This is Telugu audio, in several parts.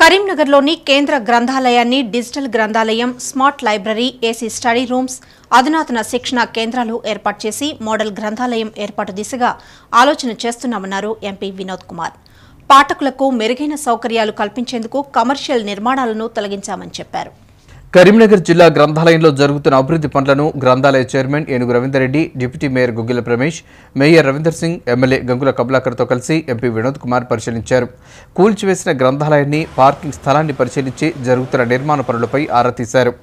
కరీంనగర్లోని కేంద్ర గ్రంథాలయాన్ని డిజిటల్ గ్రంథాలయం smart library AC study rooms అధునాతన శిక్షణ కేంద్రాలు ఏర్పాటు చేసి మోడల్ గ్రంథాలయం ఏర్పాటు దిశగా ఆలోచన చేస్తున్నామన్నారు ఎంపీ వినోద్ కుమార్ పాఠకులకు మెరుగైన సౌకర్యాలు కల్పించేందుకు కమర్షియల్ నిర్మాణాలను తొలగించామని చెప్పారు కరీంనగర్ జిల్లా గ్రంథాలయంలో జరుగుతున్న అభివృద్ధి పనులను గ్రంథాలయ chairman Enugu Ravinder deputy mayor Guggila Ramesh mayor Ravinder Singh MLA Gangula కమలాకర్తో కలిసి ఎంపీ వినోద్ కుమార్ పరిశీలించారు కూల్చివేసిన గ్రంథాలయాన్ని పార్కింగ్ స్థలాన్ని పరిశీలించి జరుగుతున్న నిర్మాణ పనులపై ఆరా తీశారు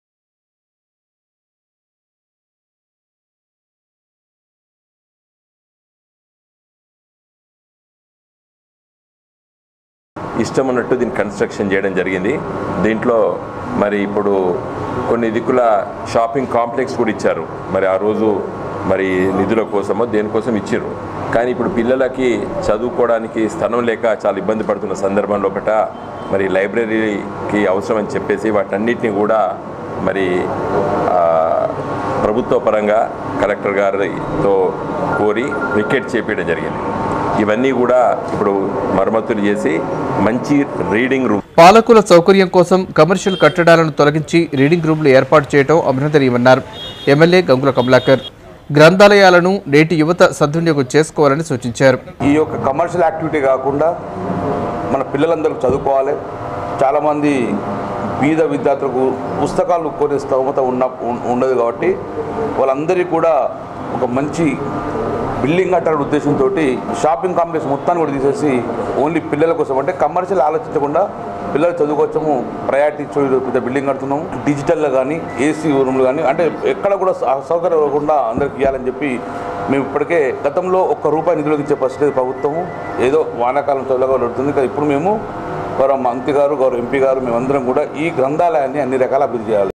ఇష్టం ఉన్నట్టు దీన్ని కన్స్ట్రక్షన్ చేయడం జరిగింది దీంట్లో మరి ఇప్పుడు కొన్ని దిక్కుల షాపింగ్ కాంప్లెక్స్ కూడా ఇచ్చారు మరి ఆ రోజు మరి నిధుల కోసమో దేనికోసం ఇచ్చారు కానీ ఇప్పుడు పిల్లలకి చదువుకోవడానికి స్థలం లేక చాలా ఇబ్బంది పడుతున్న సందర్భంలో ఒకట మరి లైబ్రరీకి అవసరం అని చెప్పేసి వాటన్నిటిని కూడా మరి ఆ, ప్రభుత్వ పరంగా కలెక్టర్ గారితో కోరి వికెట్ చేపించడం జరిగింది ఇవన్నీ కూడా ఇప్పుడు మరమ్మతులు చేసి మంచి రీడింగ్ రూమ్ పాలకుల సౌకర్యం కోసం కమర్షియల్ కట్టడాలను తొలగించి రీడింగ్ రూమ్లు ఏర్పాటు చేయడం అభినందనీయమన్నారు ఎమ్మెల్యే గంగుల కమలాకర్ గ్రంథాలయాలను నేటి యువత సద్వినియోగం చేసుకోవాలని సూచించారు ఈ యొక్క కమర్షియల్ యాక్టివిటీ కాకుండా మన పిల్లలందరూ చదువుకోవాలి చాలామంది బీద విద్యార్థులకు పుస్తకాలు కొనే స్తోమత ఉన్న ఉన్- ఉండదు కాబట్టి వాళ్ళందరికీ కూడా ఒక మంచి బిల్డింగ్ కట్టాలనే ఉద్దేశంతో షాపింగ్ కాంప్లెక్స్ మొత్తాన్ని కూడా తీసేసి ఓన్లీ పిల్లల కోసం అంటే కమర్షియల్ ఆలోచించకుండా పిల్లలు చదువుకోవచ్చము ప్రయారిటీ ఇచ్చి పెద్ద బిల్డింగ్ కడుతున్నాము డిజిటల్గా కానీ ఏసీ రూమ్లు కానీ అంటే ఎక్కడ కూడా అసౌకర్యం లేకుండా అందరికి ఇవ్వాలని చెప్పి మేము ఇప్పటికే గతంలో ఒక్క రూపాయి నిధులకు ఇచ్చే పరిస్థితి లేదు ప్రభుత్వము ఏదో వానాకాలం చదువుగా నడుతుంది కానీ ఇప్పుడు మేము గౌరవ మంత్రి గారు గౌరవ ఎంపీ గారు మేమందరం కూడా ఈ గ్రంథాలయాన్ని అన్ని రకాల అభివృద్ధి చేయాలి